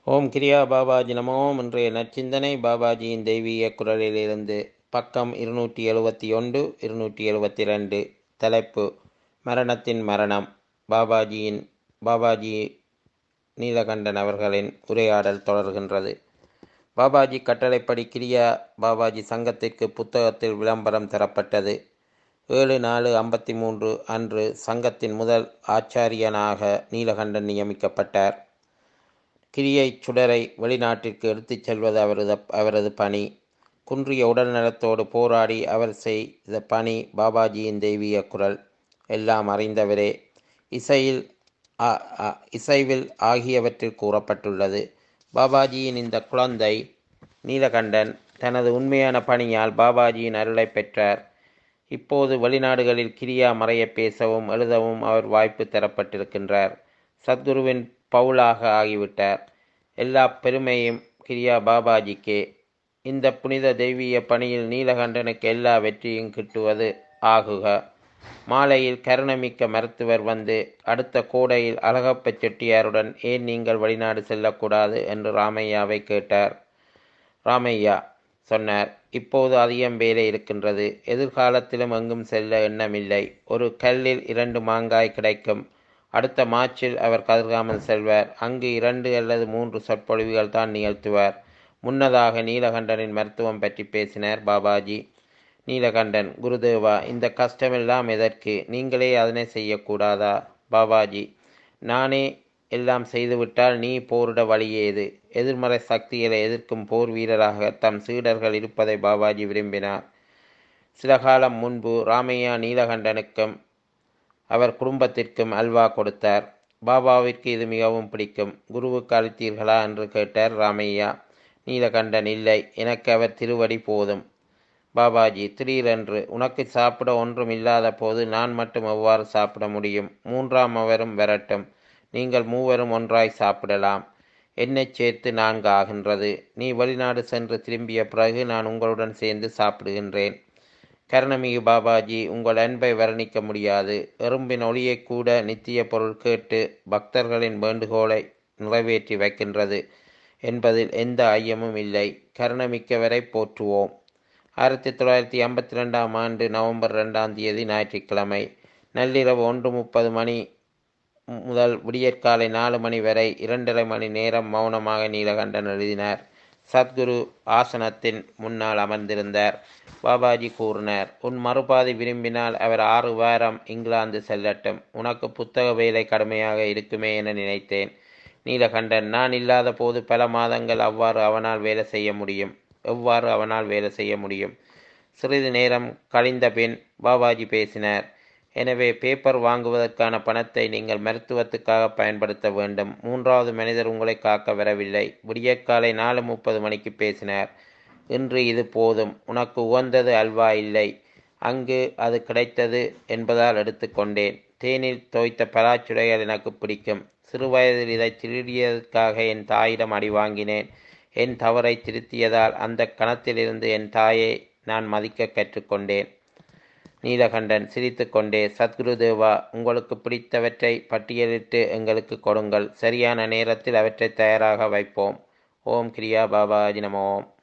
ஓம் கிரியா பாபாஜி நமோம் இன்றைய நற்சிந்தனை பாபாஜியின் தெய்வீக குரலிலிருந்து பக்கம் இருநூற்றி எழுபத்தி ஒன்று இருநூற்றி எழுபத்தி ரெண்டு தலைப்பு மரணத்தின் மரணம் பாபாஜியின் பாபாஜி நீலகண்டன் அவர்களின் உரையாடல் தொடர்கின்றது பாபாஜி கட்டளைப்படி கிரியா பாபாஜி சங்கத்திற்கு புத்தகத்தில் விளம்பரம் தரப்பட்டது ஏழு நாலு ஐம்பத்தி மூன்று அன்று சங்கத்தின் முதல் ஆச்சாரியனாக நீலகண்டன் நியமிக்கப்பட்டார் கிரியை சுடரை வெளிநாட்டிற்கு எடுத்துச் செல்வது அவரது அவரது பணி குன்றிய உடல்நலத்தோடு போராடி அவர் செய்த பணி பாபாஜியின் தெய்வீக குரல் எல்லாம் அறிந்தவரே இசையில் இசைவில் ஆகியவற்றில் கூறப்பட்டுள்ளது பாபாஜியின் இந்த குழந்தை நீலகண்டன் தனது உண்மையான பணியால் பாபாஜியின் அருளை பெற்றார் இப்போது வெளிநாடுகளில் கிரியா மறைய பேசவும் எழுதவும் அவர் வாய்ப்பு தரப்பட்டிருக்கின்றார் சத்குருவின் பவுலாக ஆகிவிட்டார் எல்லா பெருமையும் கிரியா பாபாஜிக்கே இந்த புனித தெய்வீக பணியில் நீலகண்டனுக்கு எல்லா வெற்றியும் கிட்டுவது ஆகுக மாலையில் கருணமிக்க மருத்துவர் வந்து அடுத்த கோடையில் அழகப்ப செட்டியாருடன் ஏன் நீங்கள் வெளிநாடு செல்லக்கூடாது என்று ராமையாவை கேட்டார் ராமையா சொன்னார் இப்போது அதிகம் வேலை இருக்கின்றது எதிர்காலத்திலும் எங்கும் செல்ல எண்ணமில்லை ஒரு கல்லில் இரண்டு மாங்காய் கிடைக்கும் அடுத்த மார்ச்சில் அவர் கதிர்காமல் செல்வார் அங்கு இரண்டு அல்லது மூன்று சொற்பொழிவுகள் தான் நிகழ்த்துவார் முன்னதாக நீலகண்டனின் மருத்துவம் பற்றி பேசினார் பாபாஜி நீலகண்டன் குருதேவா இந்த கஷ்டமெல்லாம் எதற்கு நீங்களே அதனை செய்யக்கூடாதா பாபாஜி நானே எல்லாம் செய்துவிட்டால் நீ போரிட வழியேது எதிர்மறை சக்திகளை எதிர்க்கும் போர் வீரராக தம் சீடர்கள் இருப்பதை பாபாஜி விரும்பினார் சில காலம் முன்பு ராமையா நீலகண்டனுக்கும் அவர் குடும்பத்திற்கும் அல்வா கொடுத்தார் பாபாவிற்கு இது மிகவும் பிடிக்கும் குருவுக்கு அளித்தீர்களா என்று கேட்டார் ராமையா நீலகண்டன் இல்லை எனக்கு அவர் திருவடி போதும் பாபாஜி திடீரென்று உனக்கு சாப்பிட ஒன்றும் இல்லாத போது நான் மட்டும் எவ்வாறு சாப்பிட முடியும் மூன்றாம் அவரும் வரட்டும் நீங்கள் மூவரும் ஒன்றாய் சாப்பிடலாம் என்னை சேர்த்து நான்கு ஆகின்றது நீ வெளிநாடு சென்று திரும்பிய பிறகு நான் உங்களுடன் சேர்ந்து சாப்பிடுகின்றேன் கருணமிகு பாபாஜி உங்கள் அன்பை வர்ணிக்க முடியாது எறும்பின் ஒளியை கூட நித்திய பொருள் கேட்டு பக்தர்களின் வேண்டுகோளை நிறைவேற்றி வைக்கின்றது என்பதில் எந்த ஐயமும் இல்லை கருணமிக்கவரை போற்றுவோம் ஆயிரத்தி தொள்ளாயிரத்தி ஐம்பத்தி ரெண்டாம் ஆண்டு நவம்பர் ரெண்டாம் தேதி ஞாயிற்றுக்கிழமை நள்ளிரவு ஒன்று முப்பது மணி முதல் விடியற்காலை நாலு மணி வரை இரண்டரை மணி நேரம் மௌனமாக நீலகண்டன் எழுதினார் சத்குரு ஆசனத்தின் முன்னால் அமர்ந்திருந்தார் பாபாஜி கூறினார் உன் மறுபாதி விரும்பினால் அவர் ஆறு வாரம் இங்கிலாந்து செல்லட்டும் உனக்கு புத்தக வேலை கடுமையாக இருக்குமே என நினைத்தேன் நீலகண்டன் நான் இல்லாத போது பல மாதங்கள் அவ்வாறு அவனால் வேலை செய்ய முடியும் எவ்வாறு அவனால் வேலை செய்ய முடியும் சிறிது நேரம் கழிந்த பின் பாபாஜி பேசினார் எனவே பேப்பர் வாங்குவதற்கான பணத்தை நீங்கள் மருத்துவத்துக்காக பயன்படுத்த வேண்டும் மூன்றாவது மனிதர் உங்களை காக்க வரவில்லை விடியற்காலை நாலு முப்பது மணிக்கு பேசினார் இன்று இது போதும் உனக்கு உகந்தது அல்வா இல்லை அங்கு அது கிடைத்தது என்பதால் எடுத்துக்கொண்டேன் தேனில் தோய்த்த பலாச்சுடைகள் எனக்கு பிடிக்கும் சிறுவயதில் இதை திருடியதற்காக என் தாயிடம் அடி வாங்கினேன் என் தவறை திருத்தியதால் அந்த கணத்திலிருந்து என் தாயை நான் மதிக்க கற்றுக்கொண்டேன் நீலகண்டன் சிரித்துக்கொண்டே சத்குருதேவா உங்களுக்கு பிடித்தவற்றை பட்டியலிட்டு எங்களுக்கு கொடுங்கள் சரியான நேரத்தில் அவற்றை தயாராக வைப்போம் ஓம் கிரியா பாபாஜி நமோம்